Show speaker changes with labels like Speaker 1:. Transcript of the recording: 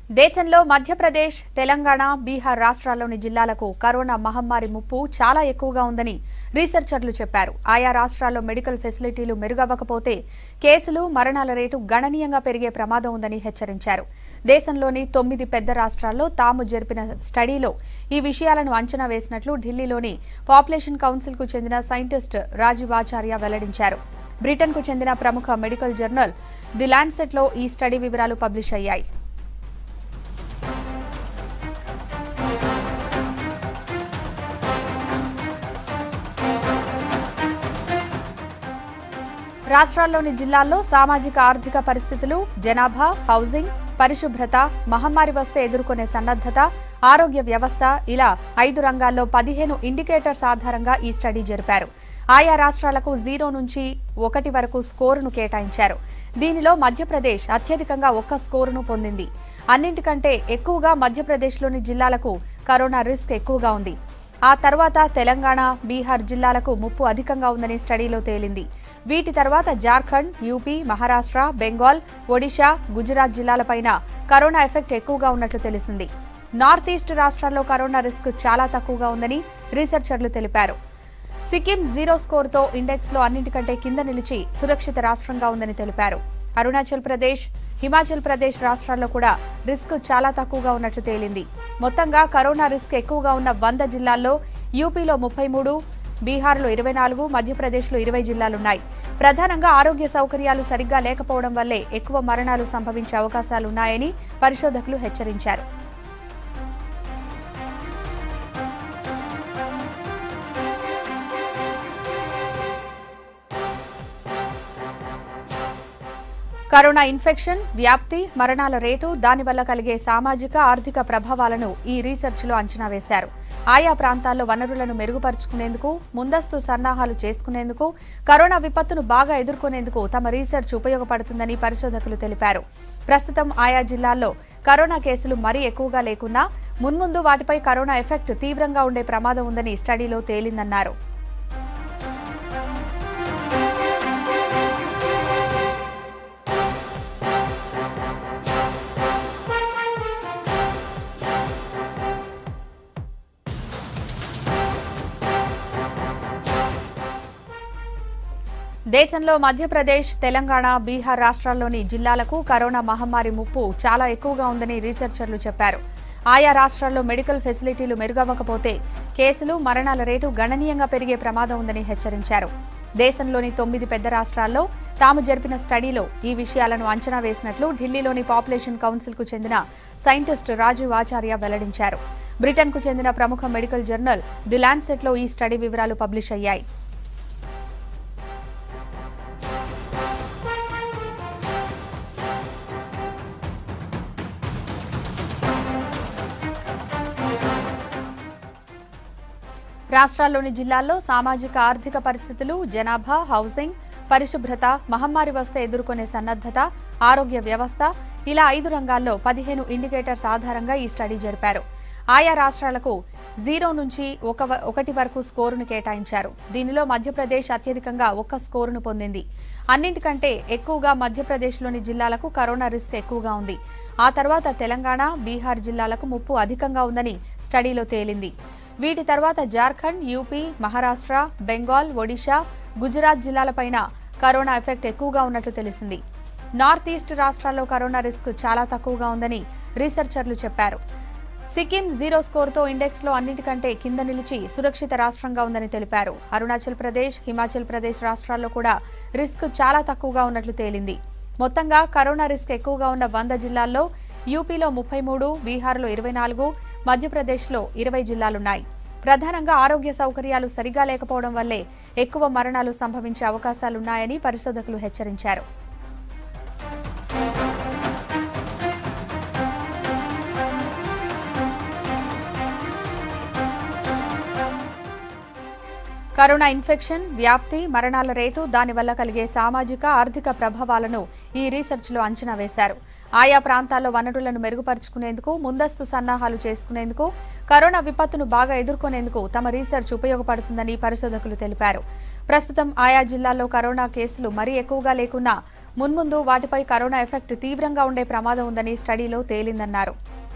Speaker 1: దేశంలో మధ్యప్రదేశ్ తెలంగాణ బీహార్ రాష్ట్రాల్లోని జిల్లాలకు కరోనా మహమ్మారి ముప్పు చాలా ఎక్కువగా ఉందని రీసెర్చర్లు చెప్పారు ఆయా రాష్ట్రాల్లో మెడికల్ ఫెసిలిటీలు మెరుగవ్వకపోతే కేసులు మరణాల రేటు గణనీయంగా పెరిగే ప్రమాదం ఉందని హెచ్చరించారు దేశంలోని తొమ్మిది పెద్ద రాష్ట్రాల్లో తాము జరిపిన స్టడీలో ఈ విషయాలను అంచనా వేసినట్లు ఢిల్లీలోని పాపులేషన్ కౌన్సిల్కు చెందిన సైంటిస్ట్ రాజీవ్ ఆచార్య వెల్లడించారు బ్రిటన్కు చెందిన ప్రముఖ మెడికల్ జర్నల్ ది ల్యాండ్సెట్లో ఈ స్టడీ వివరాలు పబ్లిష్ అయ్యాయి రాష్ట్రాల్లోని జిల్లాల్లో సామాజిక ఆర్థిక పరిస్థితులు జనాభా హౌసింగ్ పరిశుభ్రత మహమ్మారి వస్తే ఎదుర్కొనే సన్నద్ధత ఆరోగ్య వ్యవస్థ ఇలా ఐదు రంగాల్లో పదిహేను ఇండికేటర్స్ ఆధారంగా ఈ స్టడీ జరిపారు ఆయా రాష్ట్రాలకు జీరో నుంచి ఒకటి వరకు స్కోరును కేటాయించారు దీనిలో మధ్యప్రదేశ్ అత్యధికంగా ఒక్క స్కోరును పొందింది అన్నింటికంటే ఎక్కువగా మధ్యప్రదేశ్లోని జిల్లాలకు కరోనా రిస్క్ ఎక్కువగా ఉంది ఆ తర్వాత తెలంగాణ బీహార్ జిల్లాలకు ముప్పు అధికంగా ఉందని స్టడీలో తేలింది వీటి తర్వాత జార్ఖండ్ యూపీ మహారాష్ట్ర బెంగాల్ ఒడిషా గుజరాత్ జిల్లాలపైన కరోనా ఎఫెక్ట్ ఎక్కువగా ఉన్నట్లు తెలిసింది నార్త్ ఈస్ట్ రాష్ట్రాల్లో కరోనా రిస్క్ చాలా తక్కువగా ఉందని రీసెర్చర్లు తెలిపారు సిక్కిం జీరో స్కోర్తో ఇండెక్స్లో అన్నింటికంటే కింద నిలిచి సురక్షిత రాష్ట్రంగా ఉందని తెలిపారు అరుణాచల్ ప్రదేశ్ హిమాచల్ ప్రదేశ్ రాష్ట్రాల్లో కూడా రిస్క్ చాలా తక్కువగా ఉన్నట్లు తేలింది మొత్తంగా కరోనా రిస్క్ ఎక్కువగా ఉన్న వంద జిల్లాల్లో యూపీలో ముప్పై మూడు బీహార్లో ఇరవై నాలుగు మధ్యప్రదేశ్లో ఇరవై జిల్లాలున్నాయి ప్రధానంగా ఆరోగ్య సౌకర్యాలు సరిగ్గా లేకపోవడం వల్లే ఎక్కువ మరణాలు సంభవించే అవకాశాలున్నాయని పరిశోధకులు హెచ్చరించారు కరోనా ఇన్ఫెక్షన్ వ్యాప్తి మరణాల రేటు దానివల్ల కలిగే సామాజిక ఆర్థిక ప్రభావాలను ఈ రీసెర్చ్లో అంచనా వేశారు ఆయా ప్రాంతాల్లో వనరులను మెరుగుపరుచుకునేందుకు ముందస్తు సన్నాహాలు చేసుకునేందుకు కరోనా విపత్తును బాగా ఎదుర్కొనేందుకు తమ రీసెర్చ్ ఉపయోగపడుతుందని పరిశోధకులు తెలిపారు ప్రస్తుతం ఆయా జిల్లాల్లో కరోనా కేసులు మరీ ఎక్కువగా లేకున్నా మున్ముందు వాటిపై కరోనా ఎఫెక్ట్ తీవ్రంగా ఉండే ప్రమాదం ఉందని స్టడీలో తేలిందన్నారు దేశంలో మధ్యప్రదేశ్ తెలంగాణ బీహార్ రాష్ట్రాల్లోని జిల్లాలకు కరోనా మహమ్మారి ముప్పు చాలా ఎక్కువగా ఉందని రీసెర్చర్లు చెప్పారు ఆయా రాష్ట్రాల్లో మెడికల్ ఫెసిలిటీలు మెరుగవ్వకపోతే కేసులు మరణాల రేటు గణనీయంగా పెరిగే ప్రమాదం ఉందని హెచ్చరించారు దేశంలోని తొమ్మిది పెద్ద రాష్ట్రాల్లో తాము జరిపిన స్టడీలో ఈ విషయాలను అంచనా వేసినట్లు ఢిల్లీలోని పాపులేషన్ కౌన్సిల్కు చెందిన సైంటిస్ట్ రాజీవ్ ఆచార్య వెల్లడించారు బ్రిటన్కు చెందిన ప్రముఖ మెడికల్ జర్నల్ ది ల్యాండ్సెట్లో ఈ స్టడీ వివరాలు పబ్లిష్ అయ్యాయి రాష్ట్రాల్లోని జిల్లాల్లో సామాజిక ఆర్థిక పరిస్థితులు జనాభా హౌసింగ్ పరిశుభ్రత మహమ్మారి వస్తే ఎదుర్కొనే సన్నద్ధత ఆరోగ్య వ్యవస్థ ఇలా ఐదు రంగాల్లో పదిహేను ఇండికేటర్స్ ఆధారంగా ఈ స్టడీ జరిపారు ఆయా రాష్ట్రాలకు జీరో నుంచి ఒక వ- ఒకటి వరకు స్కోరును కేటాయించారు దీనిలో మధ్యప్రదేశ్ అత్యధికంగా ఒక్క స్కోరును పొందింది అన్నింటికంటే ఎక్కువగా మధ్యప్రదేశ్లోని జిల్లాలకు కరోనా రిస్క్ ఎక్కువగా ఉంది ఆ తర్వాత తెలంగాణ బీహార్ జిల్లాలకు ముప్పు అధికంగా ఉందని స్టడీలో తేలింది వీటి తర్వాత జార్ఖండ్ యూపీ మహారాష్ట్ర బెంగాల్ ఒడిషా గుజరాత్ జిల్లాలపైన కరోనా ఎఫెక్ట్ ఎక్కువగా ఉన్నట్లు తెలిసింది నార్త్ ఈస్ట్ రాష్ట్రాల్లో కరోనా రిస్క్ చాలా తక్కువగా ఉందని రీసెర్చర్లు చెప్పారు సిక్కిం జీరో స్కోర్తో ఇండెక్స్లో అన్నిటికంటే కింద నిలిచి సురక్షిత రాష్ట్రంగా ఉందని తెలిపారు అరుణాచల్ ప్రదేశ్ హిమాచల్ ప్రదేశ్ రాష్ట్రాల్లో కూడా రిస్క్ చాలా తక్కువగా ఉన్నట్లు తేలింది మొత్తంగా కరోనా రిస్క్ ఎక్కువగా ఉన్న వంద జిల్లాల్లో యూపీలో ముప్పై మూడు బీహార్లో ఇరవై నాలుగు మధ్యప్రదేశ్లో ఇరవై జిల్లాలున్నాయి ప్రధానంగా ఆరోగ్య సౌకర్యాలు సరిగా లేకపోవడం వల్లే ఎక్కువ మరణాలు సంభవించే అవకాశాలున్నాయని పరిశోధకులు హెచ్చరించారు కరోనా ఇన్ఫెక్షన్ వ్యాప్తి మరణాల రేటు దానివల్ల కలిగే సామాజిక ఆర్థిక ప్రభావాలను ఈ రీసెర్చ్లో అంచనా వేశారు ఆయా ప్రాంతాల్లో వనరులను మెరుగుపరుచుకునేందుకు ముందస్తు సన్నాహాలు చేసుకునేందుకు కరోనా విపత్తును బాగా ఎదుర్కొనేందుకు తమ రీసెర్చ్ ఉపయోగపడుతుందని పరిశోధకులు తెలిపారు ప్రస్తుతం ఆయా జిల్లాల్లో కరోనా కేసులు మరీ ఎక్కువగా లేకున్నా మున్ముందు వాటిపై కరోనా ఎఫెక్ట్ తీవ్రంగా ఉండే ప్రమాదం ఉందని స్టడీలో తేలిందన్నారు